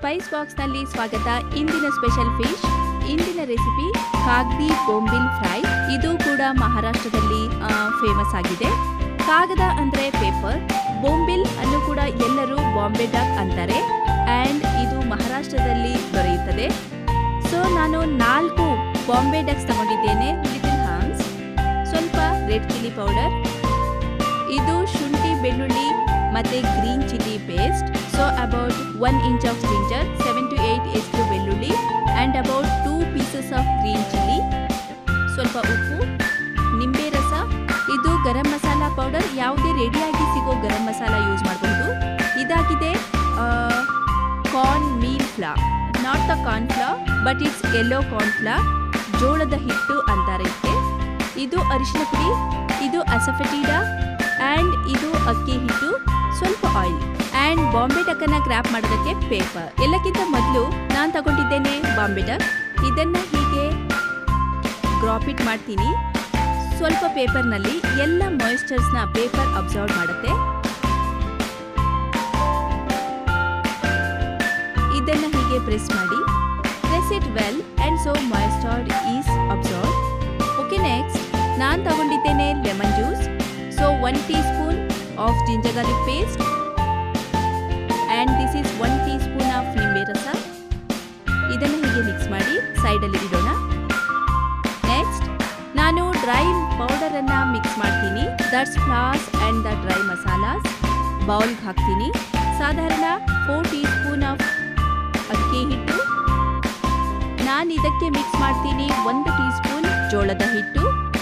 Spice ಬಾಕ್ಸ್ನಲ್ಲಿ ಸ್ವಾಗತ ಇಂದಿನ ಸ್ಪೆಷಲ್ ಫಿಶ್ ಇಂದಿನ ರೆಸಿಪಿ ಕಾಗ್ದಿ ಬೊಂಬಿಲ್ ಫ್ರೈ ಇದು ಕೂಡ ಮಹಾರಾಷ್ಟ್ರದಲ್ಲಿ ಫೇಮಸ್ ಆಗಿದೆ ಕಾಗದ ಅಂದ್ರೆ ಪೇಪರ್ ಬೊಂಬಿಲ್ ಅನ್ನು ಕೂಡ ಎಲ್ಲರೂ ಬಾಂಬೆ ಡಕ್ ಅಂತಾರೆ ಆ್ಯಂಡ್ ಇದು ಮಹಾರಾಷ್ಟ್ರದಲ್ಲಿ ದೊರೆಯುತ್ತದೆ ಸೊ ನಾನು ನಾಲ್ಕು ಬಾಂಬೆ ಡಕ್ಸ್ ತಗೊಂಡಿದ್ದೇನೆ ಲಿಟಲ್ ಹಾನ್ಸ್ ಸ್ವಲ್ಪ ರೆಡ್ ಚಿಲ್ಲಿ ಪೌಡರ್ ಇದು ಶುಂಠಿ ಬೆಳ್ಳುಳ್ಳಿ ಮತ್ತೆ green chilli paste so about one inch of ginger seven to eight ಎಷ್ಟು ಬೆಳ್ಳುಳ್ಳಿ and about two pieces of green chilli ಸ್ವಲ್ಪ ಉಪ್ಪು ನಿಂಬೆ ರಸ ಇದು ಗರಂ ಮಸಾಲ ಪೌಡರ್ ಯಾವುದೇ ರೆಡಿಯಾಗಿ ಸಿಗೋ ಗರಂ ಮಸಾಲ ಯೂಸ್ ಮಾಡಬಹುದು ಇದಾಗಿದೆ corn meal flour not the corn flour but it's yellow corn flour ಜೋಳದ ಹಿಟ್ಟು ಅಂತಾರೆ ಇದಕ್ಕೆ ಇದು ಅರಿಶಿನ ಪುಡಿ ಇದು ಅಸಫೆಟೀಡಾ ಆ್ಯಂಡ್ ಇದು ಅಕ್ಕಿ ಹಿಟ್ಟು ಸ್ವಲ್ಪ ಆಯಿಲ್ ಆ್ಯಂಡ್ ಬಾಂಬೆ ಡಕ್ಕನ್ನು ಕ್ರ್ಯಾಪ್ ಮಾಡೋದಕ್ಕೆ ಪೇಪರ್ ಎಲ್ಲಕ್ಕಿಂತ ಮೊದಲು ನಾನು ತಗೊಂಡಿದ್ದೇನೆ ಬಾಂಬೆ ಡಕ್ ಇದನ್ನು ಹೀಗೆ ಗ್ರಾಪಿಟ್ ಮಾಡ್ತೀನಿ ಸ್ವಲ್ಪ ಪೇಪರ್ನಲ್ಲಿ ಎಲ್ಲ ಮಾಯಿಶ್ಚರ್ಸ್ನ ಪೇಪರ್ ಅಬ್ಸರ್ವ್ ಮಾಡುತ್ತೆ ಇದನ್ನು ಹೀಗೆ ಪ್ರೆಸ್ ಮಾಡಿ press it well and so moisture is absorb okay next ನಾನು ತಗೊಂಡಿದ್ದೇನೆ lemon juice so one teaspoon of ginger garlic paste and this is one teaspoon of ನಿಂಬೆ ರಸ ಇದನ್ನು ಹೀಗೆ ಮಿಕ್ಸ್ ಮಾಡಿ ಸೈಡಲ್ಲಿ ಇಡೋಣ ನೆಕ್ಸ್ಟ್ ನಾನು ಡ್ರೈ ಪೌಡರನ್ನು ಮಿಕ್ಸ್ ಮಾಡ್ತೀನಿ that's flours and the dry masalas ಬೌಲ್ಗೆ ಹಾಕ್ತೀನಿ ಸಾಧಾರಣ ಫೋರ್ ಟೀ ಸ್ಪೂನ್ ಆಫ್ ಅಕ್ಕಿ ಹಿಟ್ಟು ನಾನು ಇದಕ್ಕೆ ಮಿಕ್ಸ್ ಮಾಡ್ತೀನಿ ಒಂದು ಟೀ ಸ್ಪೂನ್ ಜೋಳದ ಹಿಟ್ಟು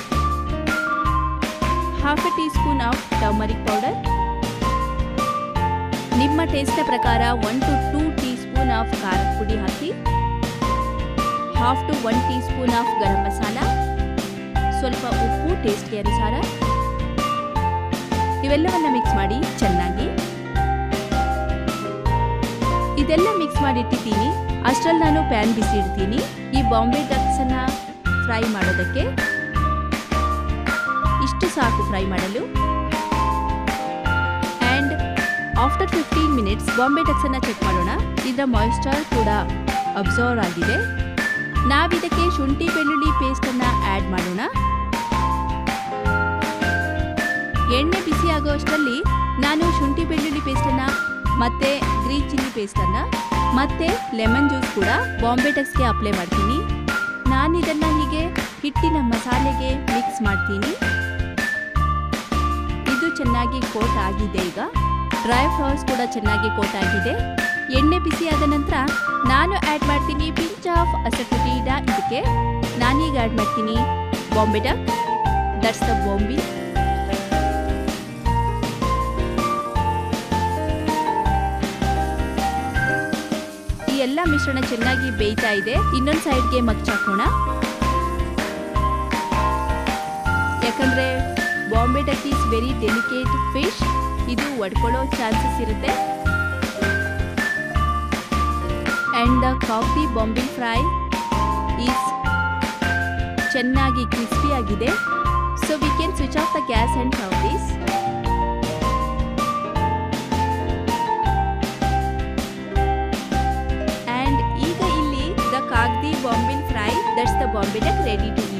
half a teaspoon of turmeric powder ನಿಮ್ಮ ಟೇಸ್ಟ್ನ ಪ್ರಕಾರ one to two teaspoon of ಖಾರದ ಪುಡಿ ಹಾಕಿ half to one teaspoon of garam masala ಸ್ವಲ್ಪ ಉಪ್ಪು ಟೇಸ್ಟ್ಗೆ ಅನುಸಾರ ಇವೆಲ್ಲವನ್ನ ಮಿಕ್ಸ್ ಮಾಡಿ ಚೆನ್ನಾಗಿ ಇದೆಲ್ಲ ಮಿಕ್ಸ್ ಮಾಡಿ ಇಟ್ಟಿದ್ದೀನಿ ಅಷ್ಟರಲ್ಲಿ ನಾನು ಪ್ಯಾನ್ ಬಿಸಿ ಇಡ್ತೀನಿ ಈ ಬಾಂಬೆ ಡಕ್ಸನ್ನ ಫ್ರೈ ಮಾಡೋದಕ್ಕೆ ಇಷ್ಟು ಸಾಕು ಫ್ರೈ ಮಾಡಲು and after fifteen minutes Bombay ಡಕ್ಸನ್ನು ಚೆಕ್ ಮಾಡೋಣ ಇದರ ಮಾಯಿಶ್ಚರ್ ಕೂಡ ಅಬ್ಸರ್ವ್ ಆಗಿದೆ ನಾವಿದಕ್ಕೆ ಶುಂಠಿ ಬೆಳ್ಳುಳ್ಳಿ ಪೇಸ್ಟನ್ನು ಆ್ಯಡ್ ಮಾಡೋಣ ಎಣ್ಣೆ ಬಿಸಿ ಆಗೋ ಅಷ್ಟರಲ್ಲಿ ನಾನು ಶುಂಠಿ ಬೆಳ್ಳುಳ್ಳಿ ಪೇಸ್ಟನ್ನು ಮತ್ತೆ ಗ್ರೀನ್ ಚಿಲ್ಲಿ ಪೇಸ್ಟನ್ನು ಮತ್ತೆ ಲೆಮನ್ ಜ್ಯೂಸ್ ಕೂಡ ಬಾಂಬೆ ಟಕ್ಸ್ಗೆ ಅಪ್ಲೈ ಮಾಡ್ತೀನಿ ನಾನು ಇದನ್ನು ಹೀಗೆ ಹಿಟ್ಟಿನ ಮಸಾಲೆಗೆ ಮಿಕ್ಸ್ ಮಾಡ್ತೀನಿ ಇದು ಚೆನ್ನಾಗಿ ಕೋಟ್ ಆಗಿದೆ ಈಗ ಡ್ರೈ ಫ್ಲವರ್ಸ್ ಕೂಡ ಚೆನ್ನಾಗಿ ಕೋಟ್ ಆಗಿದೆ ಎಣ್ಣೆ ಬಿಸಿ ಆದ ನಂತರ ನಾನು ಆ್ಯಡ್ ಮಾಡ್ತೀನಿ ಪಿಂಚ್ ಆಫ್ ಅಸಫುಟೀಡಾ ಇದಕ್ಕೆ ನಾನೀಗ ಆ್ಯಡ್ ಮಾಡ್ತೀನಿ Bombay duck that's the bombil ಈ ಎಲ್ಲ ಮಿಶ್ರಣ ಚೆನ್ನಾಗಿ ಬೇಯ್ತಾ ಇದೆ ಇನ್ನೊಂದು ಸೈಡ್ಗೆ ಮಗ್ಚಾಕೋಣ ಯಾಕಂದ್ರೆ Bombay duck is very delicate fish ಇದು ಒಡ್ಕೊಳ್ಳೋ ಚಾನ್ಸಸ್ ಇರುತ್ತೆ and the kagdi bombil fry is ಚೆನ್ನಾಗಿ ಕ್ರಿಸ್ಪಿ ಆಗಿದೆ so we can switch off the gas and serve this and ಈಗ ಇಲ್ಲಿ the kagdi bombil fry that's the Bombay duck ready to